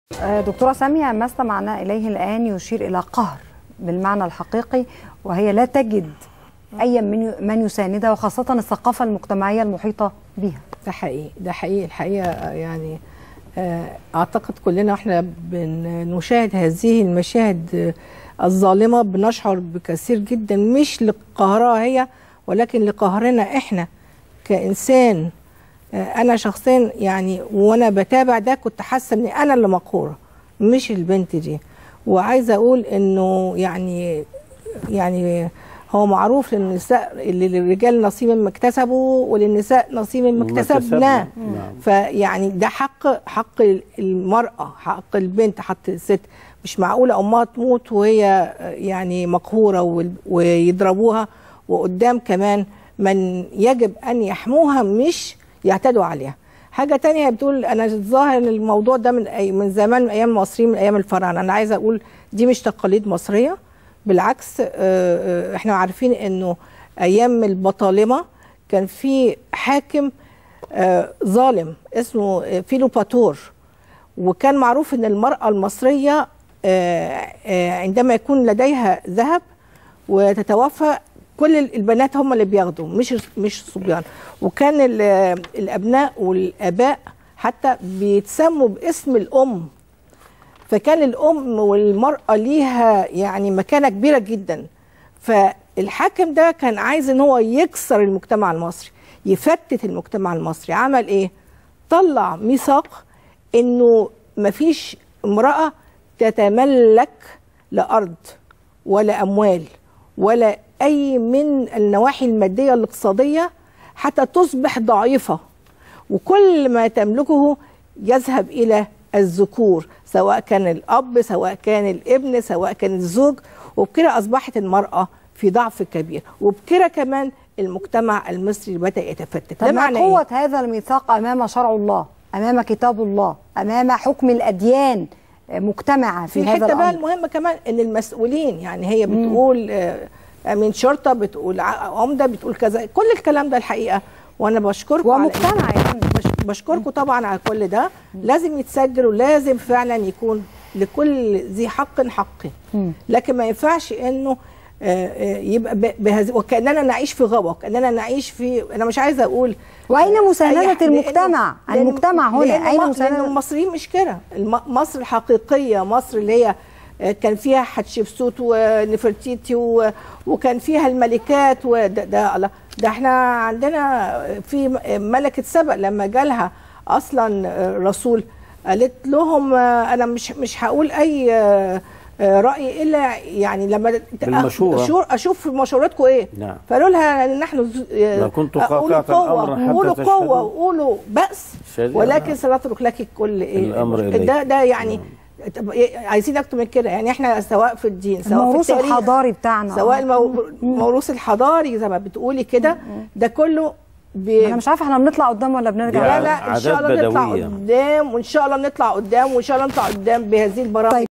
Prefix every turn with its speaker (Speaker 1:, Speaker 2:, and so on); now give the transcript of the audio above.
Speaker 1: دكتورة سامية ما استمعنا إليه الآن يشير إلى قهر بالمعنى الحقيقي وهي لا تجد أي من من يساندها وخاصة الثقافة المجتمعية المحيطة بها
Speaker 2: ده حقيقي ده حقيقي الحقيقة يعني أعتقد كلنا احنا بنشاهد هذه المشاهد الظالمة بنشعر بكثير جدا مش لقهرها هي ولكن لقهرنا احنا كإنسان انا شخصيا يعني وانا بتابع ده كنت حاسه ان انا اللي مقهوره مش البنت دي وعايزه اقول انه يعني يعني هو معروف للنساء للرجال نصيب مما اكتسبوا وللنساء نصيب مما اكتسبنا فيعني ده حق حق المراه حق البنت حق الست مش معقوله امها تموت وهي يعني مقهوره ويضربوها وقدام كمان من يجب ان يحموها مش يعتدوا عليها حاجه تانية بتقول انا الظاهر ان الموضوع ده من أي من زمان من ايام المصريين من ايام الفراعنه انا عايزه اقول دي مش تقاليد مصريه بالعكس احنا عارفين انه ايام البطالمه كان في حاكم ظالم اسمه فيلوباتور وكان معروف ان المراه المصريه عندما يكون لديها ذهب وتتوفى كل البنات هم اللي بياخدوا مش مش الصبيان وكان الابناء والاباء حتى بيتسموا باسم الام فكان الام والمراه ليها يعني مكانه كبيره جدا فالحاكم ده كان عايز ان هو يكسر المجتمع المصري يفتت المجتمع المصري عمل ايه طلع ميثاق انه مفيش امراه تتملك لا ارض ولا اموال ولا اي من النواحي الماديه الاقتصاديه حتى تصبح ضعيفه وكل ما تملكه يذهب الى الذكور سواء كان الاب سواء كان الابن سواء كان الزوج وبكده اصبحت المراه في ضعف كبير وبكده كمان المجتمع المصري بدا يتفتت
Speaker 1: ده معنى قوه إيه؟ هذا الميثاق امام شرع الله امام كتاب الله امام حكم الاديان مجتمعه في,
Speaker 2: في
Speaker 1: هذا
Speaker 2: الحته بقى المهمه كمان ان المسؤولين يعني هي بتقول امين شرطه بتقول عمده بتقول كذا كل الكلام ده الحقيقه وانا بشكركم
Speaker 1: ومقتنع يعني
Speaker 2: بشكركم طبعا على كل ده لازم يتسجل ولازم فعلا يكون لكل ذي حق حقه لكن ما ينفعش انه يبقى بهذه وكاننا نعيش في غابه وكاننا نعيش في انا مش عايزه اقول
Speaker 1: واين مسانده المجتمع المجتمع هنا اين
Speaker 2: مسانده المصريين مش كده مصر الحقيقيه مصر اللي هي كان فيها حتشبسوت ونفرتيتي وكان فيها الملكات وده ده, ده احنا عندنا في ملكه سبأ لما جالها اصلا رسول قالت لهم انا مش مش هقول اي راي الا يعني لما
Speaker 3: بالمشورة.
Speaker 2: اشوف مشورتكم ايه
Speaker 3: نعم.
Speaker 2: فقالوا لها نحن
Speaker 3: لو كنت قاطعة الامر حتى
Speaker 2: قولوا قوه وقولوا بأس ولكن سنترك لك كل ايه
Speaker 3: الامر
Speaker 2: ده ده يعني نعم. عايزين اكتر من كده يعني احنا سواء في الدين سواء
Speaker 1: الموروث
Speaker 2: في التاريخ
Speaker 1: الحضاري بتاعنا
Speaker 2: سواء الموروث الحضاري زي ما بتقولي كده ده كله
Speaker 1: بي... انا مش عارفه احنا بنطلع قدام ولا بنرجع
Speaker 2: لا لا ان شاء الله نطلع قدام وان شاء الله نطلع قدام وان شاء الله نطلع قدام بهذه البرامج